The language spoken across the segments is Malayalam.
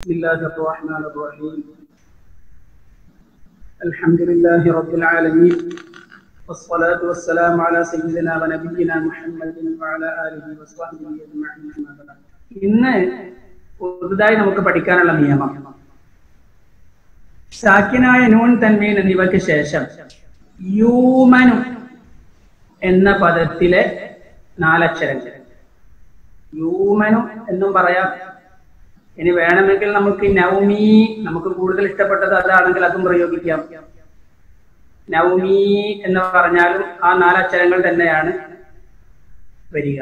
بسم الله الرحمن الرحيم الحمد لله رب العالمين والصلاة والسلام على سيدنا ونبينا محمد وعلى آله وصحبه أجمعين أما بعد. ഇന്ന് പുതുതായി നമുക്ക് പഠിക്കാനുള്ള നിയമം സാക്കിനായ നൂൻ തന്മീൻ എന്നിവയ്ക്ക് ശേഷം യൂമനു എന്ന പദത്തിലെ നാലക്ഷരങ്ങൾ യൂമനു എന്നും പറയാം ഇനി വേണമെങ്കിൽ നമുക്ക് നൗമി നമുക്ക് കൂടുതൽ ഇഷ്ടപ്പെട്ടത് അതാണെങ്കിൽ അതും പ്രയോഗിക്കാം നൗമി എന്ന് പറഞ്ഞാലും ആ നാലക്ഷരങ്ങൾ തന്നെയാണ് വരിക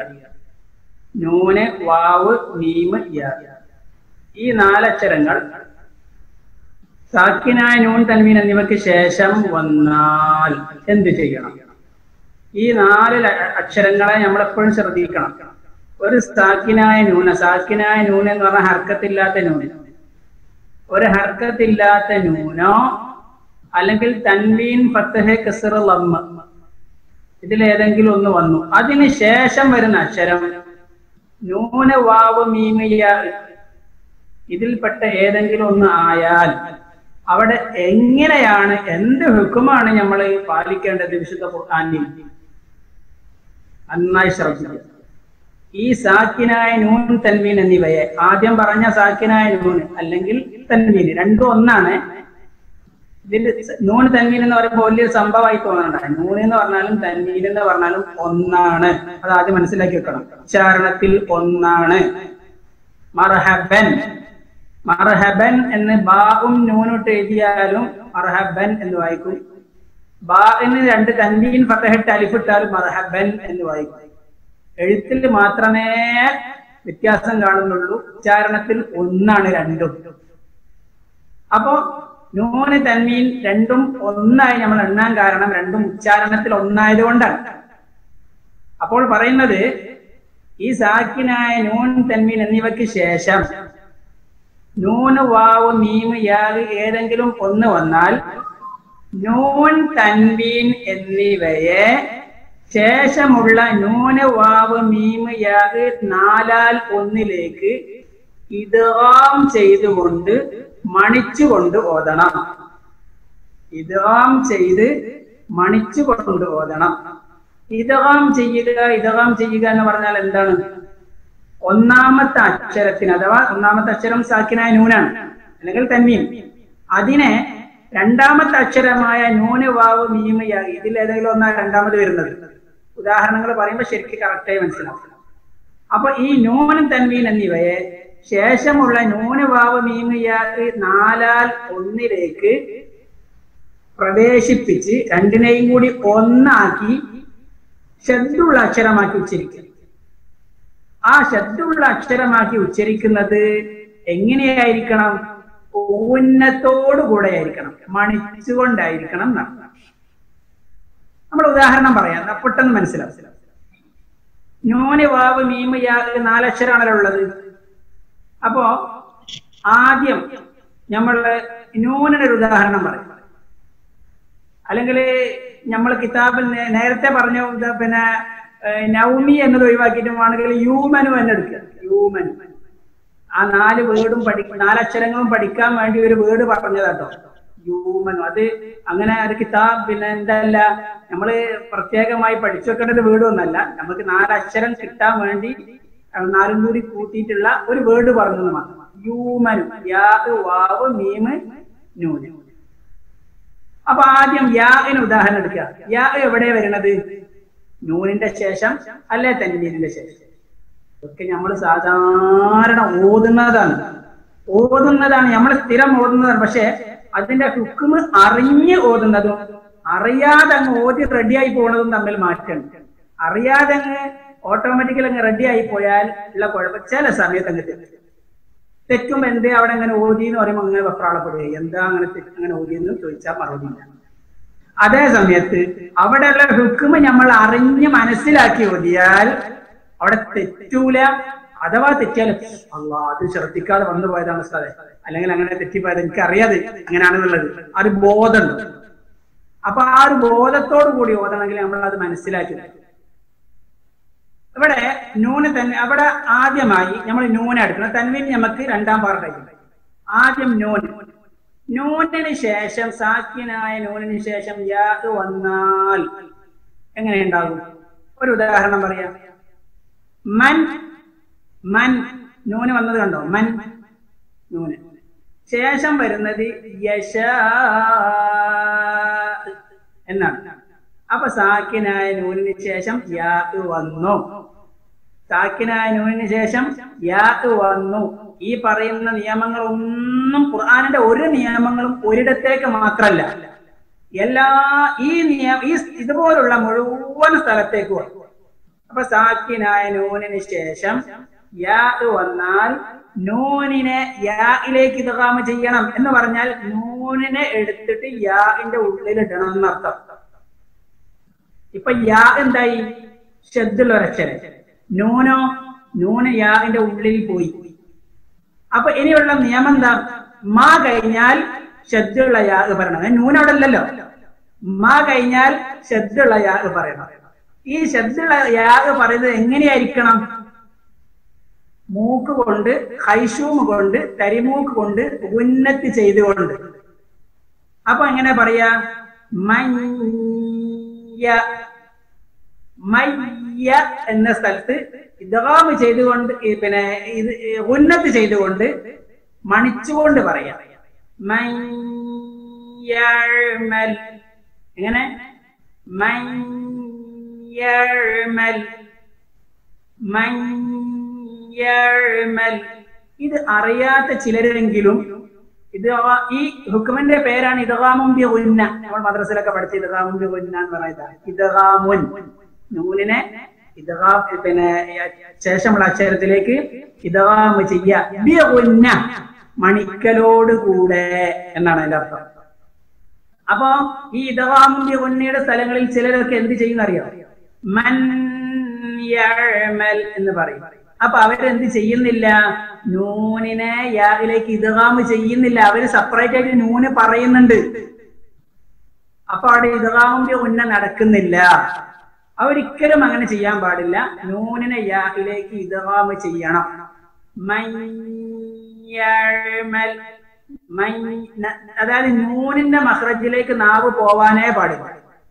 നൂന് വാവ് മീമ് യാ ഈ നാലക്ഷരങ്ങൾ സാക്കിനായ നൂൻ തൻമീൻ എന്നിവയ്ക്ക് ശേഷം വന്നാൽ എന്ത് ചെയ്യണം ഈ നാല് ല- അക്ഷരങ്ങളെ നമ്മൾ എപ്പോഴും ശ്രദ്ധിക്കണം ഒരു സാക്കിനായ നൂന സാക്കിനായ നൂന എന്ന് പറഞ്ഞാൽ ഹർക്കത്തില്ലാത്ത നൂന ഒരു ഹർക്കത്തില്ലാത്ത നൂനോ അല്ലെങ്കിൽ തൻവീൻ ഫത്തഹെ കസർ ലമ്മ ഇതിലേതെങ്കിലും ഒന്ന് വന്നു അതിന് ശേഷം വരുന്ന അക്ഷരം നൂന വാവ് മീമിയ ഇതിൽപ്പെട്ട ഏതെങ്കിലും ഒന്ന് ആയാൽ അവിടെ എങ്ങനെയാണ് എന്ത് ഹുക്കുമാണ് നമ്മൾ പാലിക്കേണ്ടത് വിശുദ്ധ ഖുർആനിൽ നന്നായി ശ്രദ്ധിക്കുക ഈ സാക്കിനായ നൂൻ തൻവീൻ എന്നിവയെ ആദ്യം പറഞ്ഞ സാക്കിനായ നൂൻ അല്ലെങ്കിൽ തൻവീൻ രണ്ടും ഒന്നാണ് ഇതിൽ നൂൻ തൻവീൻ എന്ന് പറയുമ്പോൾ വലിയൊരു സംഭവമായി തോന്നുന്നുണ്ട് നൂൻ എന്ന് പറഞ്ഞാലും തൻവീൻ എന്ന് പറഞ്ഞാലും ഒന്നാണ് അത് ആദ്യം മനസ്സിലാക്കി വെക്കണം ഉച്ചാരണത്തിൽ ഒന്നാണ് മർഹബൻ മർഹബൻ എന്ന് ബാവും നൂനിട്ട് എഴുതിയാലും മർഹബൻ എന്ന് വായിക്കും ബാന് രണ്ട് തൻവീൻ ഫതഹിട്ട് അലിഫിട്ടാലും മർഹബൻ എന്ന് വായിക്കും എഴുത്തിൽ മാത്രമേ വ്യത്യാസം കാണുന്നുള്ളൂ ഉച്ചാരണത്തിൽ ഒന്നാണ് രണ്ടും അപ്പോ നൂന് തൻവീൻ രണ്ടും ഒന്നായി നമ്മൾ എണ്ണാൻ കാരണം രണ്ടും ഉച്ചാരണത്തിൽ ഒന്നായത് കൊണ്ടാണ് അപ്പോൾ പറയുന്നത് ഈ സാക്കിനായ നൂൻ തൻവീൻ എന്നിവയ്ക്ക് ശേഷം നൂന് വാവ് മീമ് യാഗ് ഏതെങ്കിലും ഒന്ന് വന്നാൽ നൂൻ തൻവീൻ എന്നിവയെ ശേഷമുള്ള നൂന് വാവ് മീമ് യാഗ് നാലാൽ ഒന്നിലേക്ക് ഇതാം ചെയ്തുകൊണ്ട് മണിച്ചുകൊണ്ട് ഓതണം ഇതാം ചെയ്ത് മണിച്ചുകൊണ്ട് ഓതണം ഇതാം ചെയ്യുക ഇതാം ചെയ്യുക എന്ന് പറഞ്ഞാൽ എന്താണ് ഒന്നാമത്തെ അക്ഷരത്തിന് അഥവാ ഒന്നാമത്തെ അക്ഷരം സാക്കിനായ നൂനാണ് അല്ലെങ്കിൽ തന്മീൻ അതിനെ രണ്ടാമത്തെ അക്ഷരമായ നൂന് വാവ് മീമയ ഇതിൽ ഏതെങ്കിലും ഒന്നാ രണ്ടാമത് വരുന്നത് ഉദാഹരണങ്ങൾ പറയുമ്പോൾ ശരിക്കും കറക്റ്റായി മനസ്സിലാവും അപ്പൊ ഈ നൂനും തന്മീൻ എന്നിവയെ ശേഷമുള്ള നൂന് വാവ് മീമയാക്ക് നാലാൽ ഒന്നിലേക്ക് പ്രവേശിപ്പിച്ച് രണ്ടിനെയും കൂടി ഒന്നാക്കി ശബ്ദുള്ള അക്ഷരമാക്കി ഉച്ചരിക്കുക ആ ശബ്ദമുള്ള അക്ഷരമാക്കി ഉച്ചരിക്കുന്നത് എങ്ങനെയായിരിക്കണം ഊന്നത്തോടു കൂടെ ആയിരിക്കണം മണിച്ചുകൊണ്ടായിരിക്കണം എന്നർത്ഥം നമ്മൾ ഉദാഹരണം പറയാം എന്നാ പെട്ടെന്ന് മനസ്സിലാവും ന്യൂന് വാവ് മീമ് യാഗ് നാലക്ഷരാണല്ലോ ഉള്ളത് അപ്പോ ആദ്യം നമ്മള് ന്യൂനിന് ഒരു ഉദാഹരണം പറയും അല്ലെങ്കിൽ നമ്മൾ കിതാബിൽ നേ- നേരത്തെ പറഞ്ഞ ഇത് പിന്നെ ഏഹ്, നൗമി എന്നത് ഒഴിവാക്കിയിട്ട് വേണമെങ്കിൽ യൂമനു എന്നെടുക്കുക യൂമനു ആ നാല് വേർഡും പഠി നാലക്ഷരങ്ങളും പഠിക്കാൻ വേണ്ടി ഒരു വേർഡ് പറഞ്ഞതാട്ടോ യൂമനു അത് അങ്ങനെ ഒരു കിതാബ് പിന്നെ എന്തല്ല നമ്മള് പ്രത്യേകമായി പഠിച്ചു വെക്കേണ്ട ഒരു വേർഡ് ഒന്നല്ല നമുക്ക് നാലക്ഷരം കിട്ടാൻ വേണ്ടി അഹ് നാലും കൂടി കൂട്ടിയിട്ടുള്ള ഒരു വേർഡ് പറഞ്ഞത് മാത്രം യൂമനു യാ വാവ് മീമ് നൂന് അപ്പൊ ആദ്യം യാന് ഉദാഹരണം എടുക്കുക യാ എവിടെ വരണത് നൂനിന്റെ ശേഷം അല്ലെ തന്നീനിന്റെ ശേഷം ഇതൊക്കെ നമ്മൾ സാധാരണ ഓതുന്നതാണ് ഓതുന്നതാണ് നമ്മൾ സ്ഥിരം ഓതുന്നതാണ് പക്ഷെ അതിന്റെ ഹുക്കുമ് അറിഞ്ഞ് ഓതുന്നതും അറിയാതെ അങ്ങ് ഓതി റെഡിയായി പോകുന്നതും തമ്മിൽ മാറ്റമുണ്ട് അറിയാതെ അങ്ങ് ഓട്ടോമാറ്റിക്കലി അങ്ങ് റെഡിയായി പോയാൽ ഉള്ള കുഴപ്പം ചില സമയത്ത് അങ്ങ് തെറ്റും തെറ്റും എന്ത് അവിടെ അങ്ങനെ ഓതി എന്ന് പറയുമ്പോൾ അങ്ങനെ വെപ്രാളപ്പെടുക എന്താ അങ്ങനെ തെറ്റ് അങ്ങനെ ഓതി എന്ന് ചോദിച്ചാൽ മറുപടി ഇല്ല അതേ സമയത്ത് അവിടെയുള്ള ഹുക്കുമ് നമ്മൾ അറിഞ്ഞ് മനസ്സിലാക്കി ഓതിയാൽ അവിടെ തെറ്റൂല അഥവാ തെറ്റിയാൽ അള്ളാ അത് ശ്രദ്ധിക്കാതെ വന്നു പോയതാണ് സാറേ അല്ലെങ്കിൽ അങ്ങനെ തെറ്റിപ്പോയത് എനിക്ക് അറിയാതെ അങ്ങനെയാണെന്നുള്ളത് ആ ഒരു ബോധമുണ്ട് അപ്പൊ ആ ഒരു ബോധത്തോടു കൂടി ഓതണമെങ്കിൽ നമ്മൾ അത് മനസ്സിലാക്കി ഇവിടെ നൂന് തന്നെ അവിടെ ആദ്യമായി നമ്മൾ നൂന എടുക്കണം തൻവീൻ നമുക്ക് രണ്ടാം പാർട്ടായി ആദ്യം നൂൻ നൂനിന് ശേഷം സാക്കിനായ നൂനിന് ശേഷം യാ വന്നാൽ എങ്ങനെ ഉണ്ടാകും ഒരു ഉദാഹരണം പറയാം മൻ മൻ നൂന് വന്നത് കണ്ടോ മൻ നൂന് ശേഷം വരുന്നത് യശ എന്നാണ് അപ്പൊ സാക്കിനായ നൂനിന് ശേഷം യാ വന്നു സാക്കിനായ നൂനിന് ശേഷം യാ വന്നു ഈ പറയുന്ന നിയമങ്ങളൊന്നും ഖുർആാനിന്റെ ഒരു നിയമങ്ങളും ഒരിടത്തേക്ക് മാത്രല്ല എല്ലാ ഈ നിയമ ഈ ഇതുപോലുള്ള മുഴുവൻ സ്ഥലത്തേക്ക് വന്നു അപ്പൊ സാക്കിനായ നൂനിന് ശേഷം യാ വന്നാൽ നൂനിനെ യായിലേക്ക് ഇതകാമ ചെയ്യണം എന്ന് പറഞ്ഞാൽ നൂനിനെ എടുത്തിട്ട് യാന്റെ ഉള്ളിൽ ഇടണം എന്നർത്ഥം ഇപ്പൊ യാ എന്തായി ഷെദ്ദുള്ള ഒരക്ഷരം നൂനോ നൂന് യാന്റെ ഉള്ളിൽ പോയി അപ്പൊ ഇനിയുള്ള നിയമം എന്താ മാ കഴിഞ്ഞാൽ ഷെദ്ദുള്ള യാ പറയണം നൂന അവിടെ അല്ലല്ലോ മാ കഴിഞ്ഞാൽ ഷെദ്ദുള്ള യാ പറയണം ഈ ഷെദ്ദുള്ള യാ പറയുന്നത് എങ്ങനെയായിരിക്കണം മൂക്ക് കൊണ്ട് ഹൈഷൂം കൊണ്ട് കരിമൂക്ക് കൊണ്ട് ഉന്നത്തി ചെയ്തുകൊണ്ട് അപ്പൊ എങ്ങനെ പറയാ മയ്യ മയ്യ എന്ന സ്ഥലത്ത് ഇതാമ് ചെയ്തുകൊണ്ട് ഈ പിന്നെ ഇത് ഉന്നത്തി ചെയ്തുകൊണ്ട് മണിച്ചുകൊണ്ട് പറയാം മയ്യഴ്മൽ എങ്ങനെ മയ്യഴ്മൽ മയ്യഴ്മൽ ഇത് അറിയാത്ത ചിലരെങ്കിലും ഇത് ഈ ഹുക്കുമിന്റെ പേരാണ് ഇതഹാമുംബി ഉന്ന നമ്മൾ മദ്രസയിലൊക്കെ പഠിച്ച ഇതഹാമുംബി ഉന്ന എന്ന് പറയുന്നത് ഇതഹാമുൻ നൂലിനെ ഇതഹാ പിന്നെ ശേഷമുള്ള അക്ഷരത്തിലേക്ക് ഇതഹാമ് ചെയ്യ ബി ഉന്ന മണിക്കലോട് കൂടെ എന്നാണ് അതിന്റെ അർത്ഥം അപ്പൊ ഈ ഇതഹാമുംബി ഉന്നയുടെ സ്ഥലങ്ങളിൽ ചിലരൊക്കെ എന്ത് ചെയ്യുന്ന അറിയാം മൻ യഅമൽ എന്ന് പറയും അപ്പൊ അവരെന്ത് ചെയ്യുന്നില്ല നൂനിനെ യാവിലേക്ക് ഇതകാമ് ചെയ്യുന്നില്ല അവര് സെപ്പറേറ്റ് ആയിട്ട് നൂന് പറയുന്നുണ്ട് അപ്പൊ അവിടെ ഇതകാമിന്റെ ഉന്ന നടക്കുന്നില്ല അവരിക്കലും അങ്ങനെ ചെയ്യാൻ പാടില്ല നൂനിനെ യാഹിലേക്ക് ഇതകാമ് ചെയ്യണം മയ്യഴ്മൽ മൈ അതായത് നൂനിന്റെ മഹ്റജിലേക്ക് നാവ് പോവാനേ പാടില്ല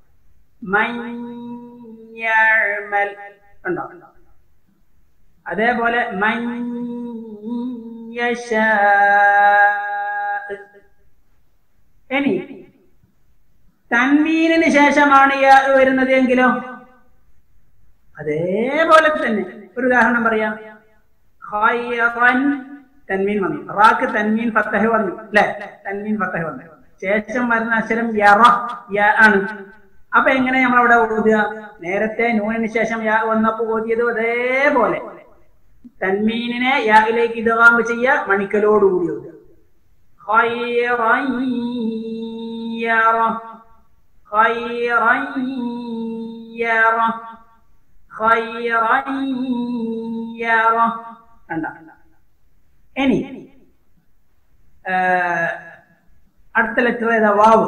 മയ്യഴ്മൽ ഉണ്ടോ അതേപോലെ ഇനി തന്മീനിന് ശേഷമാണ് ഈ വരുന്നത് എങ്കിലോ അതേപോലെ തന്നെ ഒരു ഉദാഹരണം പറയാം തന്മീൻ വന്നു റാക്ക് തന്മീൻ ഫത്തഹ വന്നു അല്ലെ തന്മീൻ ഫത്തഹ വന്നു ശേഷം വരുന്ന അക്ഷരം യറ യ ആണ് അപ്പൊ എങ്ങനെ നമ്മൾ അവിടെ ഓതുക നേരത്തെ നൂനിന് ശേഷം യാ വന്നപ്പോ ഓതിയത് അതേപോലെ തന്മീനിനെ യായിലേക്ക് ഇതകാമ് ചെയ്യ മണിക്കലോടുകൂടി ഓതുക ഇനി അടുത്ത ലെറ്റർ ഏതാ വാവ്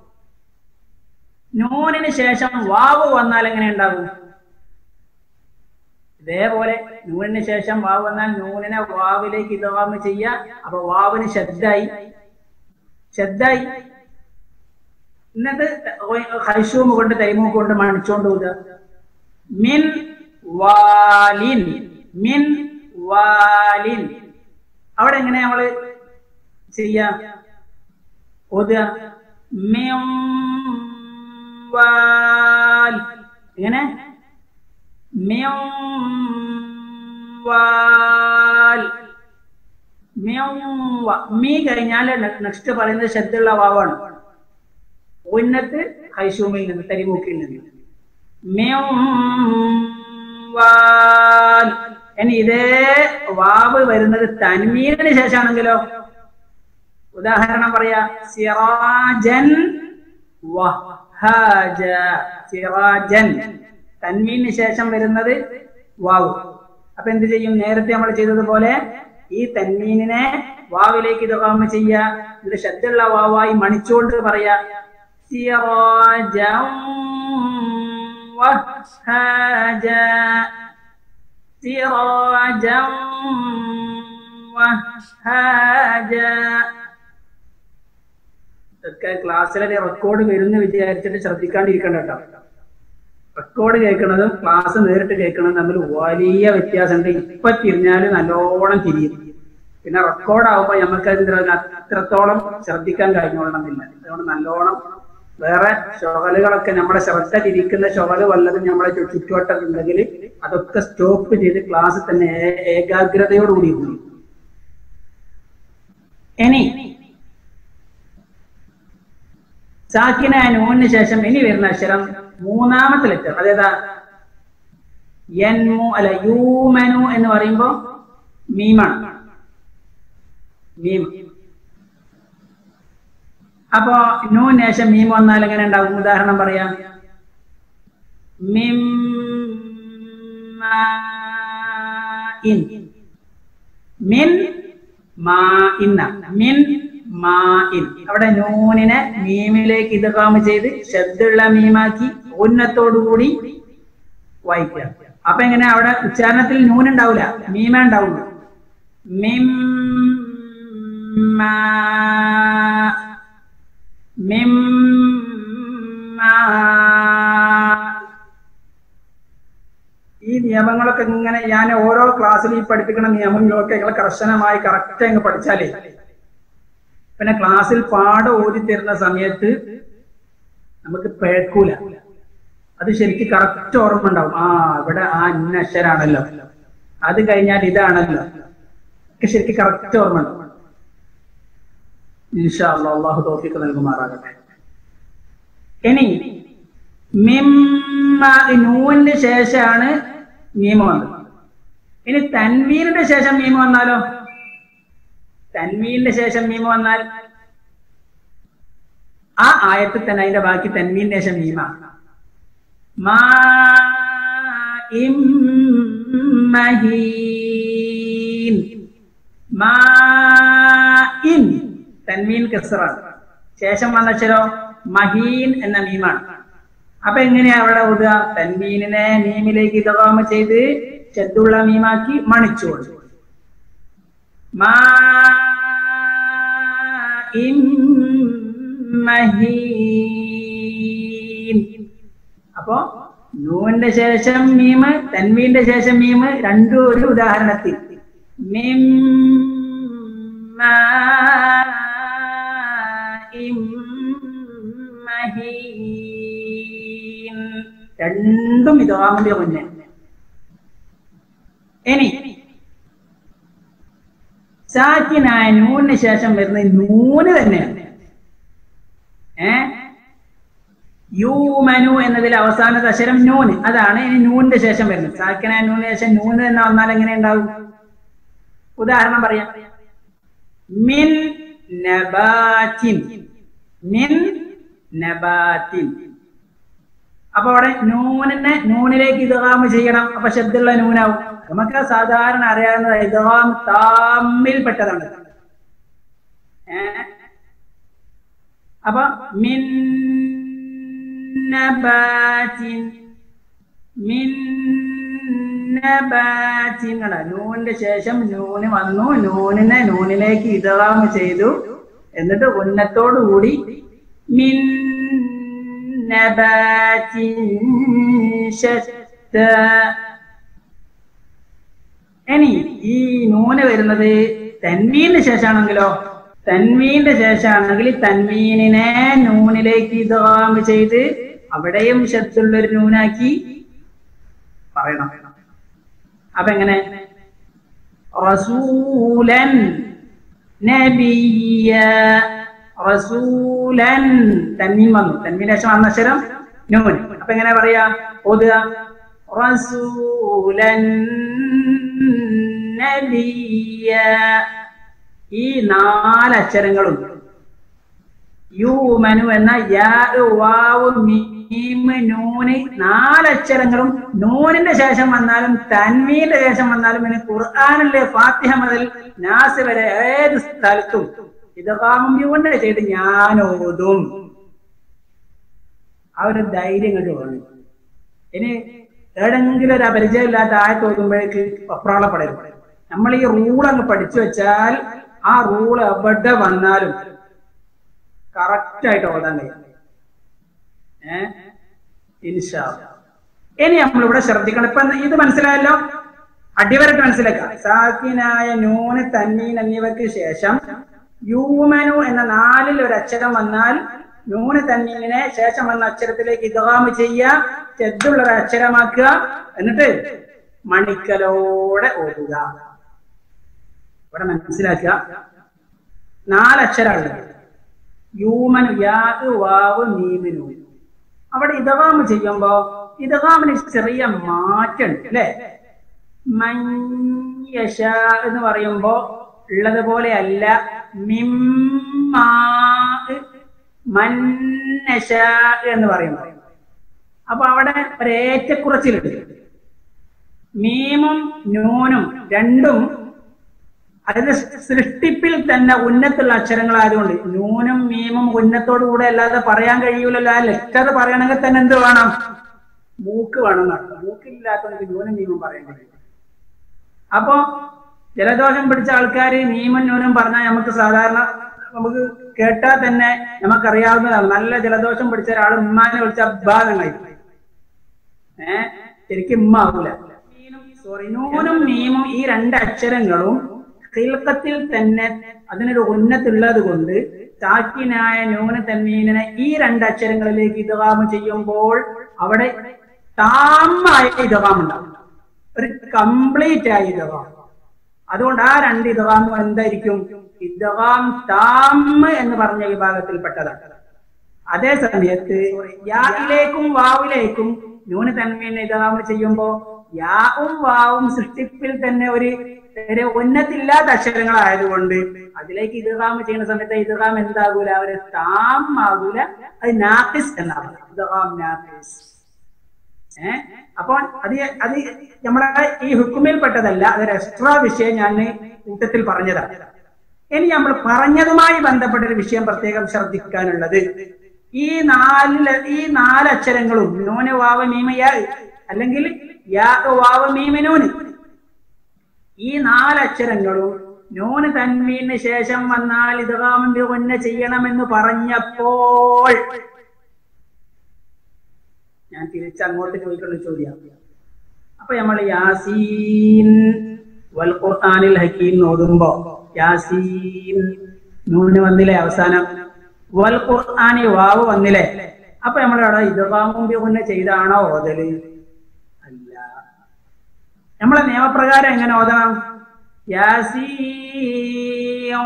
നൂനിന് ശേഷം വാവ് വന്നാൽ എങ്ങനെ ഉണ്ടാകും ഇതേപോലെ നൂനിന് ശേഷം വാവ് വന്നാൽ നൂനിനെ വാവിലേക്ക് ഇതവാമ് ചെയ്യ അപ്പൊ വാവിന് ശബ്ദായി ശബ്ദായി എന്നിട്ട് ഹൈഷൂമ് കൊണ്ട് തൈമൂ കൊണ്ട് മണിച്ചോണ്ട് പോവുക മിൻ വാലിൻ മിൻ വാലിൻ അവിടെ എങ്ങനെ നമ്മള് ചെയ്യാ ഓതുക മിം വാൽ എങ്ങനെ മീ കഴിഞ്ഞാൽ നെക്സ്റ്റ് പറയുന്നത് ശബ്ദമുള്ള വാവാണ് ഉന്നത്ത് ഹൈഷൂമിൽ നിന്ന് തരിമൂക്കിൽ നിന്ന് വാൽ ഇനി ഇതേ വാവ് വരുന്നത് തന്മീനിന് ശേഷമാണെങ്കിലോ ഉദാഹരണം പറയാ സിറാജൻ വഹാജ സിറാജൻ തന്മീന് ശേഷം വരുന്നത് വാവ് അപ്പൊ എന്ത് ചെയ്യും നേരത്തെ നമ്മൾ ചെയ്തതുപോലെ ഈ തന്മീനിനെ വാവിലേക്ക് ഇതകാമ ചെയ്യ ഇത് ശബ്ദമുള്ള വാവായി മണിച്ചുകൊണ്ട് പറയാ സിറാജം വഹാജ സിറാജം വഹാജ ഇതൊക്കെ ക്ലാസ്സിലെ റെക്കോർഡ് വരുന്ന വിചാരിച്ചിട്ട് ശ്രദ്ധിക്കാണ്ടിരിക്കണ്ട കേട്ടോ റെക്കോർഡ് കേൾക്കുന്നതും ക്ലാസ് നേരിട്ട് കേൾക്കുന്നതും തമ്മിൽ വലിയ വ്യത്യാസമുണ്ട് ഇപ്പൊ തിരിഞ്ഞാല് നല്ലോണം തിരിയും പിന്നെ റെക്കോർഡ് ആവുമ്പോ നമുക്ക് അതിന്റെ അത്രത്തോളം ശ്രദ്ധിക്കാൻ കഴിഞ്ഞോളണമെന്നില്ല അതുകൊണ്ട് നല്ലോണം വേറെ ഷൊകലുകളൊക്കെ നമ്മുടെ ശ്രദ്ധ തിരിക്കുന്ന ഷൊകല് വല്ലതും നമ്മളെ ചു- ചുറ്റുവട്ടത്തുണ്ടെങ്കിൽ അതൊക്കെ സ്റ്റോപ്പ് ചെയ്ത് ക്ലാസ് തന്നെ ഏ- ഏകാഗ്രതയോടുകൂടി ഇരുന്നു ഇനി സാക്കിന നൂനിന് ശേഷം ഇനി വരുന്ന അക്ഷരം മൂന്നാമത്തെ ലെറ്റർ അതേതാ യൻമു അല്ല യൂമനു എന്ന് പറയുമ്പോ മീമാണ് മീം അപ്പോ നൂന് ശേഷം മീം വന്നാൽ എങ്ങനെ ഉണ്ടാവും ഉദാഹരണം പറയാം മിം ഇൻ മിൻ മാ ഇന്ന മിൻ മാ ഇൻ അവിടെ നൂനിനെ മീമിലേക്ക് ഇതകാമ ചെയ്ത് ശബ്ദുള്ള മീമാക്കി ഉന്നത്തോടുകൂടി വായിക്കുക അപ്പൊ എങ്ങനെ അവിടെ ഉച്ചാരണത്തിൽ നൂൻ ഉണ്ടാവില്ല മീമ ഉണ്ടാവുള്ളൂ മിം മാ മിം മാ ഈ നിയമങ്ങളൊക്കെ ഇങ്ങനെ ഞാൻ ഓരോ ക്ലാസ്സിൽ ഈ പഠിപ്പിക്കുന്ന നിയമങ്ങളൊക്കെ നിങ്ങൾ കർശനമായി കറക്റ്റ് അങ്ങ് പഠിച്ചാലേ പിന്നെ ക്ലാസ്സിൽ പാഠം ഓതി തരുന്ന സമയത്ത് നമുക്ക് പിഴക്കൂല അത് ശരിക്കും കറക്റ്റ് ഓർമ്മ ഉണ്ടാവും ആ ഇവിടെ ആ ഇന്ന അക്ഷരാണല്ലോ അത് കഴിഞ്ഞാൽ ഇതാണല്ലോ ഒക്കെ ശരിക്കും കറക്റ്റ് ഓർമ്മ ഉണ്ടാവും ഇൻഷാ അല്ലാഹ് അള്ളാഹു തോഫിക്ക് നൽകുമാറാകട്ടെ ഇനി മിമ്മ നൂനിന് ശേഷമാണ് മീമ വന്നത് ഇനി തൻവീനിന്റെ ശേഷം മീമ വന്നാലോ തൻവീനിന്റെ ശേഷം മീമ വന്നാൽ ആ ആയത്തിൽ തന്നെ അതിന്റെ ബാക്കി തൻവീനിന്റെ ശേഷം മീമ മാ ഇം മഹീൻ മാ ഇൻ തൻവീൻ കസറാണ് ശേഷം വന്ന അക്ഷരോ മഹീൻ എന്ന മീമാണ് അപ്പൊ എങ്ങനെയാ അവിടെ ഓതുക തൻവീനിനെ മീമിലേക്ക് ഇതവാമ ചെയ്ത് ചെത്തുള്ള മീമാക്കി മണിച്ചു കൊടുത്തു മാ ഇൻ മഹീൻ അപ്പോ നൂന്റെ ശേഷം മീമ് തൻവീന്റെ ശേഷം മീമ് രണ്ടും ഒരു ഉദാഹരണത്തിൽ മിം മാഇം മഹീൻ രണ്ടും ഇതാമിന്റെ മുന്നേ ഇനി സാക്കിനായ നൂനിന് ശേഷം വരുന്ന നൂന് തന്നെയാണ് ഏ യൂമനു എന്നതിൽ അവസാനത്തെ അക്ഷരം നൂന് അതാണ് ഇനി നൂനിന്റെ ശേഷം വരുന്നത് സാക്കിനായ നൂനിന് ശേഷം നൂന് തന്നെ വന്നാൽ എങ്ങനെ ഉണ്ടാവും ഉദാഹരണം പറയാം മിൻ നബാറ്റിൻ മിൻ നബാറ്റിൻ അപ്പൊ അവിടെ നൂനിനെ നൂനിലേക്ക് ഇതാമ ചെയ്യണം അപ്പൊ ശബ്ദമുള്ള നൂനാവും നമുക്ക് സാധാരണ അറിയാവുന്നത് ഇതാം താമ്മിൽപ്പെട്ടതാണ് ഏ അപ്പൊ മിൻ നബാറ്റിൻ മിൻ നബാറ്റിൻ കണ്ട നൂനിന്റെ ശേഷം നൂന് വന്നു നൂനിനെ നൂനിലേക്ക് ഇതാമ ചെയ്തു എന്നിട്ട് ഉന്നത്തോടു കൂടി മിൻ നബാറ്റിൻ ശത്ത ഇനി ഈ നൂന് വരുന്നത് തൻവീന്റെ ശേഷമാണെങ്കിലോ തൻവീന്റെ ശേഷമാണെങ്കിൽ തൻവീനിനെ നൂനിലേക്ക് ഇതാമ് ചെയ്ത് അവിടെയും ശബ്ദമുള്ള ഒരു നൂനാക്കി പറയണം അപ്പൊ എങ്ങനെ റസൂലൻ നബിയ റസൂലൻ തൻവീൻ വന്നു തൻവീന്റെ ശേഷം വന്ന അക്ഷരം നൂൻ അപ്പൊ എങ്ങനെ പറയാ ഓതുക റസൂലൻ നബിയ ഈ നാലക്ഷരങ്ങളും യൂമനു എന്ന യാ വാവ് മീമ് നൂന് നാലക്ഷരങ്ങളും നൂനിന്റെ ശേഷം വന്നാലും തൻവീന്റെ ശേഷം വന്നാലും ഇനി ഖുർആാനിലെ ഫാത്തിഹ മുതൽ നാസ് വരെ ഏത് സ്ഥലത്തും ഇതൊക്കെ കൊണ്ട് ചെയ്ത് ഞാൻ ഓതും ആ ഒരു ധൈര്യം കണ്ടു വേണം ഇനി ഏടെങ്കിലും ഒരു അപരിചയമില്ലാത്ത ആയത്ത് ഓതുമ്പോഴേക്ക് ഒപ്രാളപ്പെടരുത് നമ്മൾ ഈ റൂൾ അങ്ങ് പഠിച്ചു വെച്ചാൽ ആ റൂൾ എവിടെ വന്നാലും കറക്റ്റ് ആയിട്ട് ഓതാൻ കഴിയും ഏഹ് ഇൻഷാ അല്ലാ. ഇനി നമ്മളിവിടെ ശ്രദ്ധിക്കണം ഇപ്പൊ ഇത് മനസ്സിലായല്ലോ അടിവരട്ട് മനസ്സിലാക്കാം സാക്കിനായ നൂന് തന്നീൻ എന്നിവയ്ക്ക് ശേഷം യൂമനു എന്ന നാലിൽ ഒരു അക്ഷരം വന്നാൽ നൂന് തന്നീനെ ശേഷം വന്ന അക്ഷരത്തിലേക്ക് ഇദ്ഗാമ് ചെയ്യുക ചെദ്ദുള്ള ഒരു അക്ഷരമാക്കുക എന്നിട്ട് മണിക്കലോടെ ഓതുക ഇവിടെ മനസ്സിലാക്കുക നാലക്ഷരമുള്ളത് യൂമൻ യാ വാവ് മീമിനു അവിടെ ഇതവാമ് ചെയ്യുമ്പോ ഇതവാമിന് ചെറിയ മാറ്റമുണ്ട് അല്ലെ മഞ്ഞശ എന്ന് പറയുമ്പോ ഉള്ളത് പോലെ അല്ല മിമ്മാ മന്നശ എന്ന് പറയുമ്പോ അപ്പൊ അവിടെ ഒരേറ്റക്കുറച്ചിലുണ്ട് മീമും നൂനും രണ്ടും അതിന്റെ സൃഷ്ടിപ്പിൽ തന്നെ ഉന്നത്തുള്ള അക്ഷരങ്ങളായതുകൊണ്ട് നൂനും മീമും ഉന്നത്തോടു കൂടെ അല്ലാതെ പറയാൻ കഴിയൂലല്ലോ ആ ലെറ്റർ പറയണമെങ്കിൽ തന്നെ എന്ത് വേണം മൂക്ക് വേണം എന്നർത്ഥം മൂക്കില്ലാത്തവർക്ക് നൂനും മീമും പറയാൻ കഴിയും അപ്പോ ജലദോഷം പിടിച്ച ആൾക്കാർ മീമും നൂനും പറഞ്ഞാൽ നമുക്ക് സാധാരണ നമുക്ക് കേട്ടാൽ തന്നെ നമുക്കറിയാവുന്നതാണ് നല്ല ജലദോഷം പിടിച്ച ഒരാൾ ഉമ്മാനെ വിളിച്ച അബ്ബാദം കഴിക്കും ഏഹ് ശരിക്കും ഉമ്മ ആവൂല സോറി നൂനും മീമും ഈ രണ്ട് അക്ഷരങ്ങളും ഖിൽക്കത്തിൽ തന്നെ അതിനൊരു ഉന്നത്തുള്ളത് കൊണ്ട് സാക്കിനായ നൂന തന്മീനെ ഈ രണ്ട് അക്ഷരങ്ങളിലേക്ക് ഇതവാമ് ചെയ്യുമ്പോൾ അവിടെ താമായ ഇതവാം ഉണ്ടാവും ഒരു കംപ്ലീറ്റ് ആയ ഇതവാം അതുകൊണ്ട് ആ രണ്ട് ഇതവാമും എന്തായിരിക്കും ഇതവാം താമ എന്ന് പറഞ്ഞ വിഭാഗത്തിൽപ്പെട്ടതാണ് അതേ സമയത്ത് യായിലേക്കും വാവിലേക്കും നൂന് തന്മീനെ ഇതവാമ് ചെയ്യുമ്പോ യാവും വാവും സൃഷ്ടിപ്പിൽ തന്നെ ഒരു ഒരു ഉന്നത്തില്ലാത്ത അക്ഷരങ്ങളായതുകൊണ്ട് അതിലേക്ക് ഇതുകാമ ചെയ്യുന്ന സമയത്ത് ഇതുകാം എന്താകൂല അവര് താം ആകൂല അത് നാഫിസ് എന്നാണ് ഇതുകാം നാഫിസ് ഏഹ് അപ്പോൾ അത് അത് നമ്മളെ ഈ ഹുക്കുമിൽപ്പെട്ടതല്ല അതൊരു എക്സ്ട്രാ വിഷയം ഞാൻ കൂട്ടത്തിൽ പറഞ്ഞതാണ് ഇനി നമ്മൾ പറഞ്ഞതുമായി ബന്ധപ്പെട്ട ഒരു വിഷയം പ്രത്യേകം ശ്രദ്ധിക്കാനുള്ളത് ഈ നാല് ഈ നാല് അക്ഷരങ്ങളും നൂന് വാവ മീമയ അല്ലെങ്കിൽ യാ വാവ മീമനൂന് ഈ നാലക്ഷരങ്ങളും നൂന് തന്മീന് ശേഷം വന്നാൽ ഇതുകാമിന്റെ മുന്നേ ചെയ്യണമെന്ന് പറഞ്ഞപ്പോൾ ഞാൻ തിരിച്ച് അങ്ങോട്ട് ചോദിക്കുന്ന ചോദ്യം അപ്പൊ നമ്മൾ യാസീൻ വൽ ഖുർആനിൽ ഹക്കീം ഓതുമ്പോ യാസീൻ നൂന് വന്നില്ലേ അവസാനം വൽ ഖുർആനി വാവ് വന്നില്ലേ അപ്പൊ നമ്മളവിടെ ഇതുകാമുമ്പി മുന്നേ ചെയ്താണോ ഓതല് അല്ല നമ്മളെ നിയമപ്രകാരം എങ്ങനെ ഓതണം യാസീൻ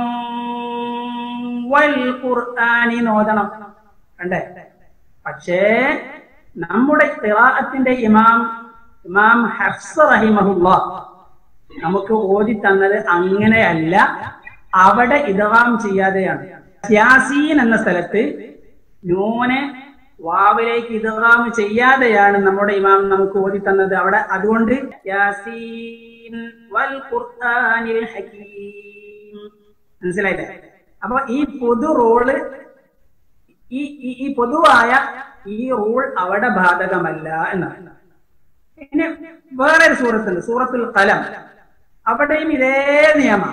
വൽ ഖുർആനി ഓതണം കണ്ടേ പക്ഷേ നമ്മുടെ ഖിറാഅത്തിന്റെ ഇമാം ഇമാം ഹഫ്സ് റഹിമഹുല്ല നമുക്ക് ഓതി തന്നത് അങ്ങനെയല്ല അവിടെ ഇദഗാം ചെയ്യാതെയാണ് യാസീൻ എന്ന സ്ഥലത്ത് നൂനെ വാവിലേക്ക് ഇദഗാം ചെയ്യാതെയാണ് നമ്മുടെ ഇമാം നമുക്ക് ഓതി തന്നത് അവിടെ അതുകൊണ്ട് യാസീൻ വൽ ഖുർആനിൽ ഹകീം മനസ്സിലായില്ലേ അപ്പൊ ഈ പൊതു റോള് ഈ ഈ- ഈ പൊതുവായ ഈ റൂൾ അവിടെ ബാധകമല്ല എന്നാണ് പിന്നെ വേറൊരു സൂറത്തുണ്ട് സൂറത്തുൽ കലം അവിടെയും ഇതേ നിയമം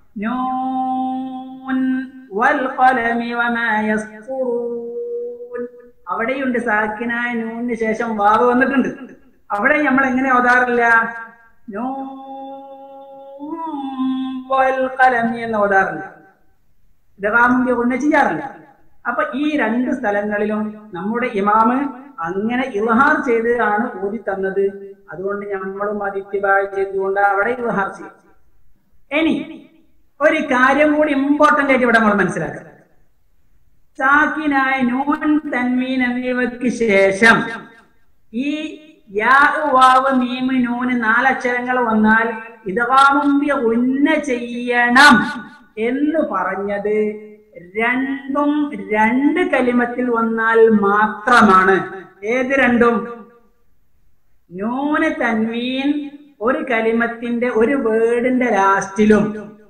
നൂൻ വൽ ഖലമി വമാ യസ്തുറൂൻ അവിടെയുണ്ട് സാക്കിനായ നൂനിന് ശേഷം വാവ് വന്നിട്ടുണ്ട് അവിടെ നമ്മൾ എങ്ങനെ ഓതാറില്ല നൂൻ വൽ ഖലമി എന്ന് ഓതാറില്ല ഇതകാമുമ്പി ഒന്ന് ചെയ്യാറില്ല അപ്പൊ ഈ രണ്ട് സ്ഥലങ്ങളിലും നമ്മുടെ ഇമാമ് അങ്ങനെ ഇൽഹാർ ചെയ്താണ് ഓതി തന്നത് അതുകൊണ്ട് നമ്മളും അത് ഇത്തിബാഴ് ചെയ്തുകൊണ്ട് അവിടെ ഇൽഹാർ ചെയ്യും ഇനി ഒരു കാര്യം കൂടി ഇമ്പോർട്ടന്റ് ആയിട്ട് ഇവിടെ നമ്മൾ മനസ്സിലാക്കുക സാക്കിനായ നൂൻ തന്മീൻ എന്നിവയ്ക്ക് ശേഷം ഈ യാ വാവ് മീമ് നൂന് നാലക്ഷരങ്ങൾ വന്നാൽ ഇതവാമുമ്പി ഉന്ന ചെയ്യണം എന്ന് പറഞ്ഞത് രണ്ടും രണ്ട് കലിമത്തിൽ വന്നാൽ മാത്രമാണ് ഏത് രണ്ടും നൂന് തൻവീൻ ഒരു കലിമത്തിന്റെ ഒരു വേർഡിന്റെ ലാസ്റ്റിലും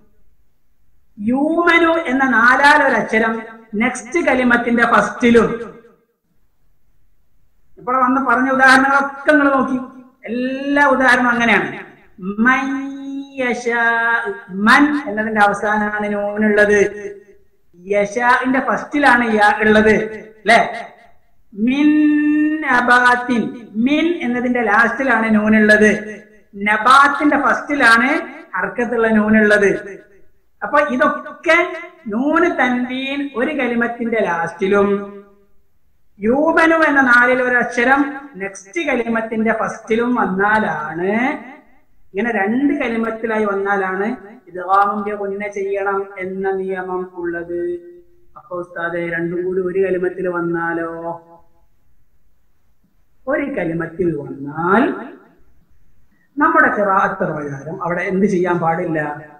യൂമനു എന്ന നാലാലൊരു അക്ഷരം നെക്സ്റ്റ് കലിമത്തിന്റെ ഫസ്റ്റിലും ഇപ്പോൾ വന്ന് പറഞ്ഞ ഉദാഹരണങ്ങളൊക്കെ നിങ്ങൾ നോക്കി എല്ലാ ഉദാഹരണവും അങ്ങനെയാണ് യശാ മൻ എന്നതിന്റെ അവസാനമാണ് നൂനുള്ളത് യശാന്റെ ഫസ്റ്റിലാണ് യാ ഉള്ളത് അല്ലെ മിൻ നബാത്തിൻ മിൻ എന്നതിന്റെ ലാസ്റ്റിലാണ് നൂനുള്ളത് നബാത്തിന്റെ ഫസ്റ്റിലാണ് ഹർക്കത്തുള്ള നൂനുള്ളത് അപ്പൊ ഇതൊക്കെ നൂന് തൻവീൻ ഒരു കലിമത്തിന്റെ ലാസ്റ്റിലും യൂബനു എന്ന നാലിൽ ഒരു അക്ഷരം നെക്സ്റ്റ് കലിമത്തിന്റെ ഫസ്റ്റിലും വന്നാലാണ് ഇങ്ങനെ രണ്ട് കലിമത്തിലായി വന്നാലാണ് ഇദ്ഗാമിന്റെ കുഞ്ഞെ ചെയ്യണം എന്ന നിയമം ഉള്ളത് അപ്പൊ ഉസ്താദെ രണ്ടും കൂടി ഒരു കലിമത്തിൽ വന്നാലോ ഒരു കലിമത്തിൽ വന്നാൽ നമ്മുടെ കിറാത്ത പ്രകാരം അവിടെ എന്ത് ചെയ്യാൻ പാടില്ല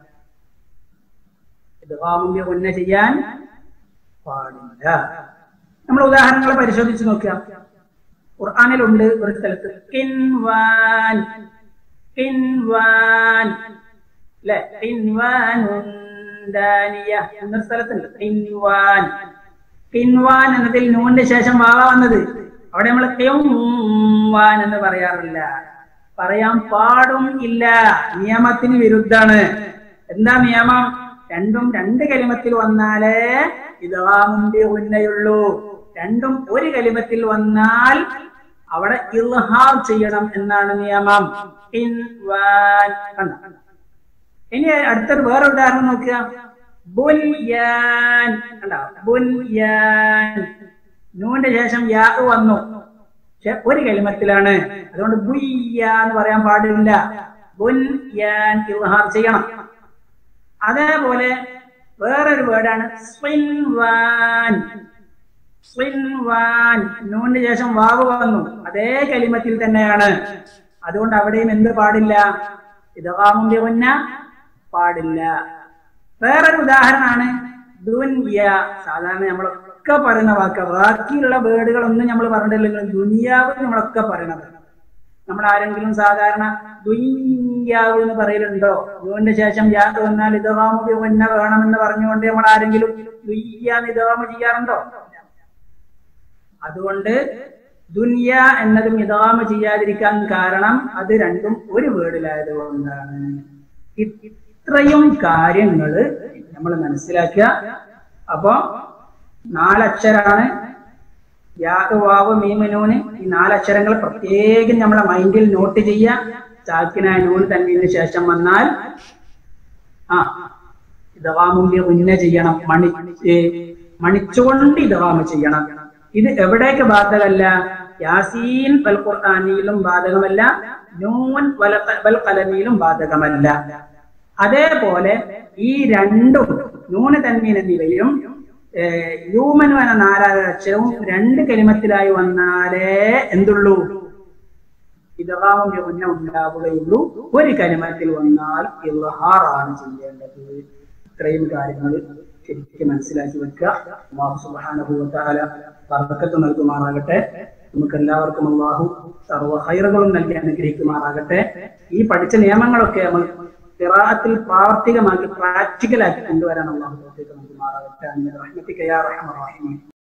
ഇദ്ഗാമിന്റെ കുഞ്ഞെ ചെയ്യാൻ പാടില്ല നമ്മൾ ഉദാഹരണങ്ങൾ പരിശോധിച്ച് നോക്കുക ഖുർആാനിലുണ്ട് ഒരു സ്ഥലത്ത് കിൻവാൻ കിൻവാൻ അല്ലെ കിൻവാനുൻ ദാനിയ എന്നൊരു സ്ഥലത്തുണ്ട് കിൻവാൻ കിൻവാൻ എന്നതിൽ നൂന്റെ ശേഷം വാവ വന്നത് അവിടെ നമ്മൾ കിൻവാൻ എന്ന് പറയാറില്ല പറയാൻ പാടും ഇല്ല നിയമത്തിന് വിരുദ്ധാണ് എന്താ നിയമം രണ്ടും രണ്ട് കലിമത്തിൽ വന്നാലേ ഇതാമുന്റെ ഉന്നയുള്ളൂ രണ്ടും ഒരു കലിമത്തിൽ വന്നാൽ അവിടെ ഇൽഹാർ ചെയ്യണം എന്നാണ് നിയമം ഇൻവാൻ കണ്ടോ? ഇനി അടുത്തൊരു വേറെ ഉദാഹരണം നോക്കുക ബുൻയാൻ കണ്ടോ ബുൻയാൻ നൂന്റെ ശേഷം യാ വന്നു പക്ഷെ ഒരു കലിമത്തിലാണ് അതുകൊണ്ട് ബുയ്യ എന്ന് പറയാൻ പാടില്ല ബുൻയാൻ ഇൽഹാർ ചെയ്യണം അതേപോലെ വേറൊരു വേർഡാണ് സ്വിൻവാൻ സ്വിൻവാൻ നൂന് ശേഷം വാവ് വന്നു അതേ കലിമത്തിൽ തന്നെയാണ് അതുകൊണ്ട് അവിടെയും എന്ത് പാടില്ല ഇതാമുന്റെ മുന്ന പാടില്ല വേറൊരു ഉദാഹരണമാണ് ദുനിയ സാധാരണ നമ്മളൊക്കെ പറയുന്ന വാക്ക് ബാക്കിയുള്ള വേർഡുകളൊന്നും നമ്മൾ പറഞ്ഞിട്ടില്ലെങ്കിൽ ദുനിയാവ് നമ്മളൊക്കെ പറയണത് നമ്മൾ ആരെങ്കിലും സാധാരണ ദുയ്യാവ് എന്ന് പറയലുണ്ടോ ദുവിന്റെ ശേഷം യാത് വന്നാൽ ഇതവാമു വന്ന വേണമെന്ന് പറഞ്ഞുകൊണ്ട് നമ്മൾ ആരെങ്കിലും ദുയ്യാന്ന് ഇതവാമ ചെയ്യാറുണ്ടോ അതുകൊണ്ട് ദുനിയ എന്നതും ഇതാമ ചെയ്യാതിരിക്കാൻ കാരണം അത് രണ്ടും ഒരു വേർഡിലായത് കൊണ്ടാണ് ഇത്രയും കാര്യങ്ങൾ നമ്മൾ മനസ്സിലാക്കുക അപ്പൊ നാലക്ഷരാണ് യാഗ് വാവ് മീമനൂന് ഈ നാലക്ഷരങ്ങൾ പ്രത്യേകം നമ്മളെ മൈൻഡിൽ നോട്ട് ചെയ്യുക ചാക്കിനായ നൂൻ തന്നതിന് ശേഷം വന്നാൽ ആ ഇതവാമുല്യ ഉന്ന ചെയ്യണം മണി ഏ, മണിച്ചുകൊണ്ട് ഇതവാമ ചെയ്യണം ഇത് എവിടേക്ക് ബാധകമല്ല യാസീൻ വൽ ഖുർആനിയിലും ബാധകമല്ല നൂൻ വല വൽ കലമിയിലും ബാധകമല്ല അതേപോലെ ഈ രണ്ടും നൂന് തന്മീൻ എന്നിവയും ഏഹ്, യൂമനു എന്ന നാലാക്ഷരവും രണ്ട് കലിമത്തിലായി വന്നാലേ എന്തുള്ളൂ ഇതവാമിന്റെ മുന്നേ ഉണ്ടാവുകയുള്ളൂ ഒരു കലിമത്തിൽ വന്നാൽ ഇൽഹാറാണ് ചെയ്യേണ്ടത് ഇത്രയും കാര്യങ്ങൾ ശരിക്കും മനസ്സിലാക്കി വെക്കുക അള്ളാഹു സുബ്ഹാനഹു വ തആല ബർക്കത്ത് നൽകുമാറാകട്ടെ നമുക്ക് എല്ലാവർക്കും അള്ളാഹു സർവ്വ ഹൈറുകളും നൽകി അനുഗ്രഹിക്കുമാറാകട്ടെ ഈ പഠിച്ച നിയമങ്ങളൊക്കെ നമ്മൾ ഖിറാഅത്തിൽ പ്രാവർത്തികമാക്കി പ്രാക്ടിക്കലാക്കി കൊണ്ടുവരാൻ അള്ളാഹു തൗഫീഖ് നൽകുമാറാകട്ടെ അന്നേ റഹ്മത്തിക യാ റഹ്മർ റഹീം